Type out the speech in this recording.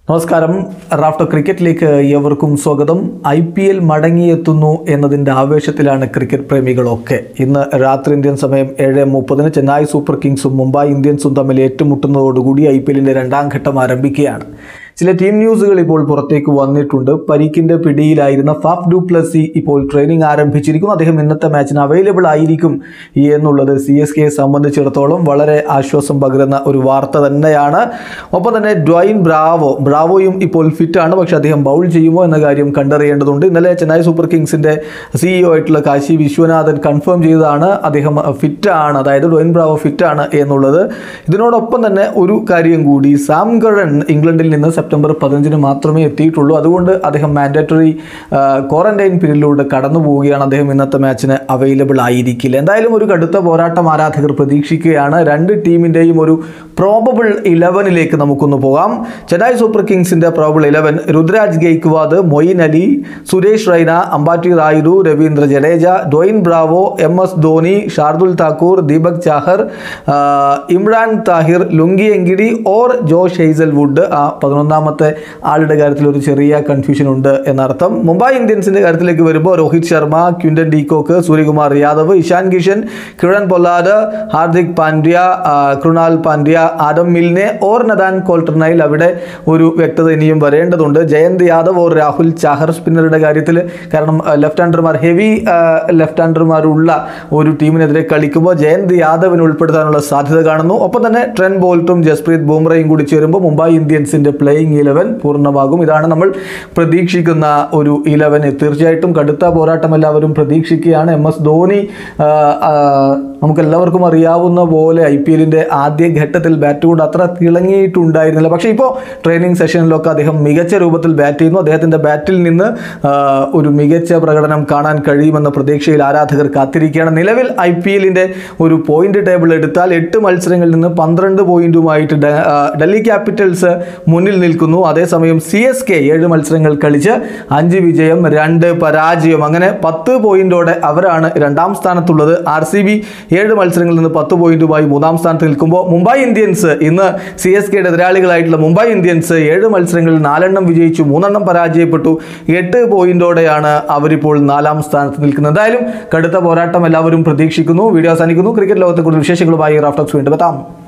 നമസ്കാരം റാഫ്റ്റോ ക്രിക്കറ്റിലേക്ക് ഏവർക്കും സ്വാഗതം ഐ പി എൽ മടങ്ങിയെത്തുന്നു എന്നതിൻ്റെ ആവേശത്തിലാണ് ക്രിക്കറ്റ് പ്രേമികളൊക്കെ ഇന്ന് രാത്രി ഇന്ത്യൻ സമയം ഏഴ് മുപ്പതിന് ചെന്നൈ സൂപ്പർ കിങ്സും മുംബൈ ഇന്ത്യൻസും തമ്മിൽ ഏറ്റുമുട്ടുന്നതോടുകൂടി ഐ പി എല്ലിൻ്റെ രണ്ടാം ഘട്ടം ആരംഭിക്കുകയാണ് ചില ടീം ന്യൂസുകൾ ഇപ്പോൾ പുറത്തേക്ക് വന്നിട്ടുണ്ട് പരിക്കിന്റെ പിടിയിലായിരുന്ന ഫാഫ് ഡു പ്ലസി ഇപ്പോൾ ട്രെയിനിങ് ആരംഭിച്ചിരിക്കും അദ്ദേഹം ഇന്നത്തെ മാച്ചിന് അവൈലബിൾ ആയിരിക്കും എന്നുള്ളത് സി എസ് കെയെ സംബന്ധിച്ചിടത്തോളം വളരെ ആശ്വാസം പകരുന്ന ഒരു വാർത്ത തന്നെയാണ് ഒപ്പം തന്നെ ഡ്വൈൻ ബ്രാവോ ബ്രാവോയും ഇപ്പോൾ ഫിറ്റാണ് പക്ഷെ അദ്ദേഹം ബൗൾ ചെയ്യുമോ എന്ന കാര്യം കണ്ടറിയേണ്ടതുണ്ട് ഇന്നലെ ചെന്നൈ സൂപ്പർ കിങ്സിന്റെ സിഇഒ ആയിട്ടുള്ള കാശി വിശ്വനാഥൻ കൺഫേം ചെയ്തതാണ് അദ്ദേഹം ഫിറ്റാണ് അതായത് ഡ്വൈൻ ബ്രാവോ ഫിറ്റാണ് എന്നുള്ളത് ഇതിനോടൊപ്പം തന്നെ ഒരു കാര്യം കൂടി സാം ഗഴൻ ഇംഗ്ലണ്ടിൽ നിന്ന് സെപ്റ്റംബർ പതിനഞ്ചിന് മാത്രമേ എത്തിയിട്ടുള്ളൂ അതുകൊണ്ട് അദ്ദേഹം മാൻഡേറ്ററി ക്വാറന്റൈൻ പീരീഡിലൂടെ കടന്നു പോവുകയാണ് അദ്ദേഹം ഇന്നത്തെ മാച്ചിന് അവൈലബിൾ ആയിരിക്കില്ല എന്തായാലും ഒരു കടുത്ത പോരാട്ടം ആരാധകർ പ്രതീക്ഷിക്കുകയാണ് രണ്ട് ടീമിൻ്റെയും ഒരു പ്രോബബിൾ ഇലവനിലേക്ക് നമുക്കൊന്ന് പോകാം ചെന്നൈ സൂപ്പർ കിങ്സിന്റെ probable eleven Ruturaj Gaikwad Moeen Ali Suresh Raina Ambati Rayudu Ravindra Jadeja Dwayne Bravo M S Dhoni Shardul Thakur Deepak Chahar ആ, Imran Tahir Lungi Ngidi or Josh Hazlewood ആ പതിനൊന്നാമത്തെ ആളുടെ കാര്യത്തിൽ ഒരു ചെറിയ കൺഫ്യൂഷൻ ഉണ്ട് എന്നർത്ഥം മുംബൈ ഇന്ത്യൻസിന്റെ കാര്യത്തിലേക്ക് വരുമ്പോൾ Rohit Sharma Quinton de Kock Suryakumar Yadav Ishan Kishan Kieron Pollard Hardik Pandya ആ, Krunal Pandya Adam Milne or Nathan Coulter Nile അവിടെ ഒരു വ്യക്തത ഇനിയും വരേണ്ടതുണ്ട് ജയന്ത് യാദവ് ഓർ രാഹുൽ ചാഹർ സ്പിന്നറുടെ കാര്യത്തിൽ കാരണം ലെഫ്റ്റ് ഹാൻഡർമാർ ഹെവി ലെഫ്റ്റ് ഹാൻഡർമാരുള്ള ഒരു ടീമിനെതിരെ കളിക്കുമ്പോൾ ജയന്ത് യാദവിനെ ഉൾപ്പെടുത്താനുള്ള സാധ്യത കാണുന്നു ഒപ്പം തന്നെ ട്രെൻ ബോൾട്ടും ജസ്പ്രീത് ബുംറയും കൂടി ചേരുമ്പോൾ മുംബൈ ഇന്ത്യൻസിന്റെ പ്ലേയിങ് ഇലവൻ പൂർണ്ണമാകും ഇതാണ് നമ്മൾ പ്രതീക്ഷിക്കുന്ന ഒരു ഇലവൻ തീർച്ചയായിട്ടും കടുത്ത പോരാട്ടം എല്ലാവരും പ്രതീക്ഷിക്കുകയാണ് എം എസ് ധോനി ആ, ആ, നമുക്കെല്ലാവർക്കും അറിയാവുന്ന പോലെ ഐ പി എല്ലിൻ്റെ ആദ്യ ഘട്ടത്തിൽ ബാറ്റ് കൊണ്ട് അത്ര തിളങ്ങിയിട്ടുണ്ടായിരുന്നില്ല പക്ഷേ ഇപ്പോൾ ട്രെയിനിങ് സെഷനിലൊക്കെ അദ്ദേഹം മികച്ച രൂപത്തിൽ ബാറ്റ് ചെയ്യുന്നു അദ്ദേഹത്തിൻ്റെ ബാറ്റിൽ നിന്ന് ആ, ഒരു മികച്ച പ്രകടനം കാണാൻ കഴിയുമെന്ന പ്രതീക്ഷയിൽ ആരാധകർ കാത്തിരിക്കുകയാണ് നിലവിൽ ഐ പി എല്ലിൻ്റെ ഒരു പോയിന്റ് ടേബിൾ എടുത്താൽ എട്ട് മത്സരങ്ങളിൽ നിന്ന് പന്ത്രണ്ട് പോയിന്റുമായിട്ട് ഡ- ആ, ഡൽഹി ക്യാപിറ്റൽസ് മുന്നിൽ നിൽക്കുന്നു അതേസമയം സി എസ് കെ ഏഴ് മത്സരങ്ങൾ കളിച്ച് അഞ്ച് വിജയം രണ്ട് പരാജയം അങ്ങനെ പത്ത് പോയിന്റോടെ അവരാണ് രണ്ടാം സ്ഥാനത്തുള്ളത് ആർ സി ബി ഏഴ് മത്സരങ്ങളിൽ നിന്ന് പത്ത് പോയിന്റുമായി മൂന്നാം സ്ഥാനത്ത് നിൽക്കുമ്പോൾ മുംബൈ ഇന്ത്യൻസ് ഇന്ന് സി എസ് കെയുടെ എതിരാളികളായിട്ടുള്ള മുംബൈ ഇന്ത്യൻസ് ഏഴ് മത്സരങ്ങളിൽ നാലെണ്ണം വിജയിച്ചു മൂന്നെണ്ണം പരാജയപ്പെട്ടു എട്ട് പോയിന്റോടെയാണ് അവരിപ്പോൾ നാലാം സ്ഥാനത്ത് നിൽക്കുന്നത് എന്തായാലും കടുത്ത പോരാട്ടം എല്ലാവരും പ്രതീക്ഷിക്കുന്നു വീഡിയോ അവസാനിക്കുന്നു ക്രിക്കറ്റ് ലോകത്തെ കൂടുതൽ വിശേഷങ്ങളുമായി റാഫ്റ്റോക്സ് വീണ്ടും എത്താം